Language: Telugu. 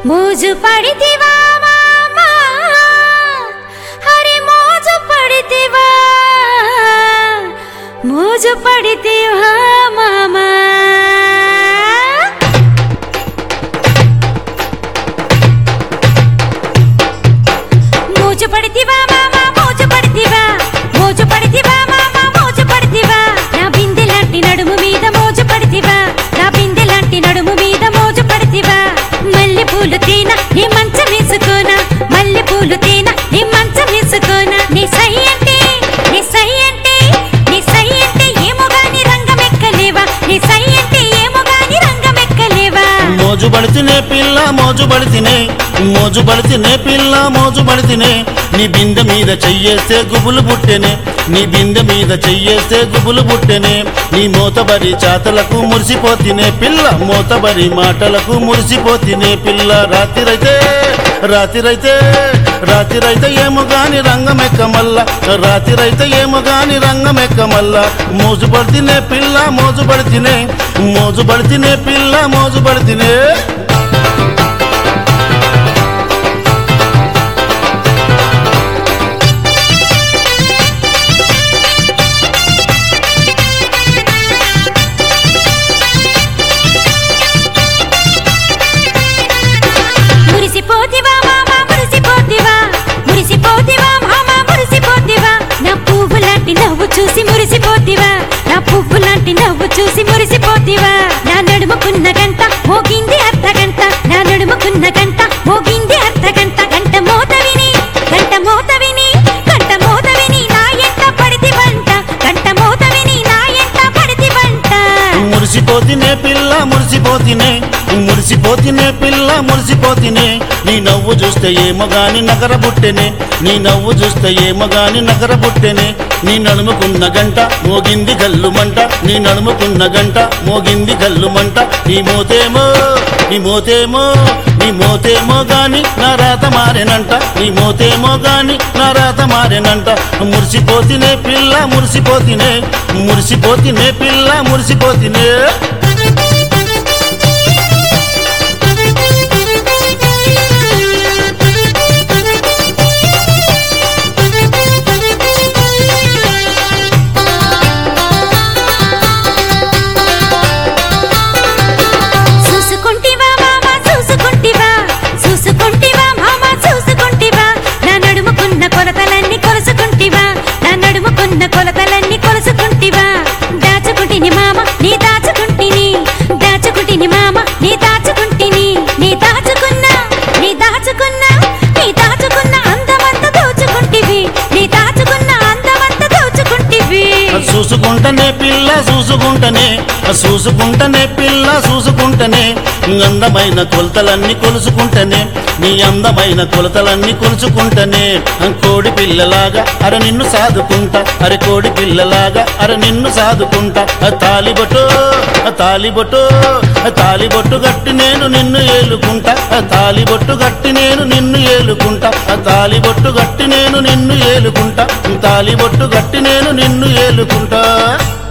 మోజు పడితివా మామా హరి మోజు పడితివా మోజు పడితివా మామా మోజు పడితివా మామా మోజు పడితివా మోజు పడితివా మామా మోజు పడితివా నా బిందె లాంటి నడుము మీద మోజు పడితివా నా బిందె లాంటి నడుము మీద మోజు పడితివా మల్లె పూలు తేన నీ మంచం వేసుకోనా మల్లె పూలు తేన నీ మంచం వేసుకోనా నీ సై అంటే నీ సై అంటే నీ సై అంటే ఏమో గాని రంగమెక్కలేవా నీ సై అంటే ఏమో గాని రంగమెక్కలేవా మోజు పడితేనే పిల్ల మోజు పడితేనే మోజు పడితేనే పిల్ల మోజు పడితేనే నీ బిందె మీద చెయ్యేస్తే గుబులు పుట్టెనే నీ బిందె మీద చెయ్యేస్తే గుబులు పుట్టెనే నీ మూతబరి చాతలకు మురిసిపోతినే పిల్ల మూతబరి మాటలకు మురిసిపోతినే పిల్ల రాత్రిరైతే రాత్రిరైతే రాత్రిరైతే ఏమో గాని రంగమెక్క మల్ల రాత్రిరైతే ఏమో గాని రంగమెక్క మల్ల మోజు పడితేనే పిల్ల మోజు పడితేనే మోజు పడితేనే పిల్ల మోజు పడితేనే మురిసిపోతివా మామా మురిసిపోతివా మురిసిపోతివా మామా మురిసిపోతివా నా పువ్వు లాంటి నవ్వు చూసి మురిసిపోతివా నా పువ్వు లాంటి నవ్వు చూసి మురిసిపోతివా నా నడుముకున్న గంట మోగింది అర్ధ గంట నా నడుముకున్న గంట మోగింది అర్ధ గంట గంట మోత విని గంట మోత విని గంట మోత విని నా ఎంట పడితి వంట గంట మోత విని నా ఎంట పడితి వంట మురిసిపోతినే పిల్ల మురిసిపోతినే మురిసిపోతినే పిల్ల మురిసిపోతినే నీ నవ్వు చూస్తే ఏమో గాని నగర బుట్టెనే నీ నవ్వు చూస్తే ఏమో గాని నగర బుట్టెనే నీ నడుముకున్న గంట మోగింది గల్లు మంట నీ నడుముకున్న గంట మోగింది గల్లు మంట నీ మోతేమో నీ మోతేమో నీ మోతేమో గాని నా రాత మారేనంట నీ మోతేమో గాని నా రాత మారేనంట మురిసిపోతినే పిల్ల మురిసిపోతినే మురిసిపోతినే పిల్ల మురిసిపోతినే చూసుకుంటివా మామా చూసుకుంటివా చూసుకుంటివా మామా చూసుకుంటివా నా నడుముకున్న కొలతలన్నీ కొలుసుకుంటివా నా నడుముకున్న కొలతలన్నీ కొలుసుకుంటివా దాచుకుంటిని మామ నీ దాచుకుంటిని దాచుకుంటిని మామ నీ దాచుకుంటిని నీ దాచుకున్న నీ దాచుకున్న నీ దాచుకున్న అందమంతా దోచుకుంటివి నీ దాచుకున్న అందమంతా దోచుకుంటివి చూసుకుంటనే పిల్ల చూసుకుంటనే చూసుకుంటనే పిల్ల చూసుకుంటనే అందమైన కొలతలన్నీ కొలుసుకుంటనే నీ అందమైన కొలతలన్నీ కొలుచుకుంటనే కోడి పిల్లలాగా అర నిన్ను సాదుకుంటా అరే కోడి పిల్లలాగా అర నిన్ను సాదుకుంటా తాలిబొట్టు తాలిబొట్టు తాలిబొట్టు గట్టి నేను నిన్ను ఏలుకుంటా తాలిబొట్టు గట్టి నేను నిన్ను ఏలుకుంటా తాలిబొట్టు గట్టి నేను నిన్ను ఏలుకుంటా తాలిబొట్టు గట్టి నేను నిన్ను ఏలుకుంటా